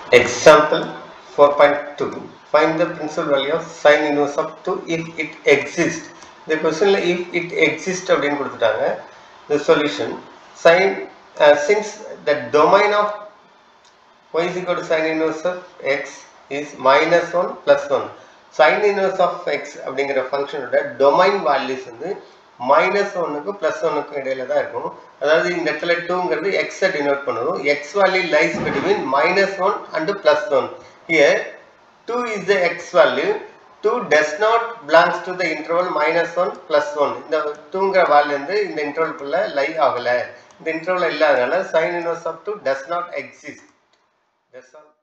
Example 4.2 Find the principal value of sin inverse of 2 if it exists. இந்த கொஸ்டினில் if it exists அப்படின்னு கொடுத்துட்டாங்க the solution sin uh, since the domain of y is equal to sin inverse of x is minus 1 plus 1 sin inverse of x அப்படிங்கிற ஃபங்க்ஷனோட domain values வந்து minus ஒன்னுக்கு plus ஒன்னுக்கும் இடையில தான் இருக்கும் அதாவது இந்த இடத்துல டூங்கிறது எக்ஸை டினோட் பண்ணுவோம் x value lies between minus one and plus one here two is the x value two does not belongs to the interval minus one plus one இந்த டூங்கிற வேல்யூ வந்து இந்த இன்டர்வல்குள்ள லை ஆகலை இந்த இன்டர்வல் இல்லாதனால sine inverse of two does not exist That's all.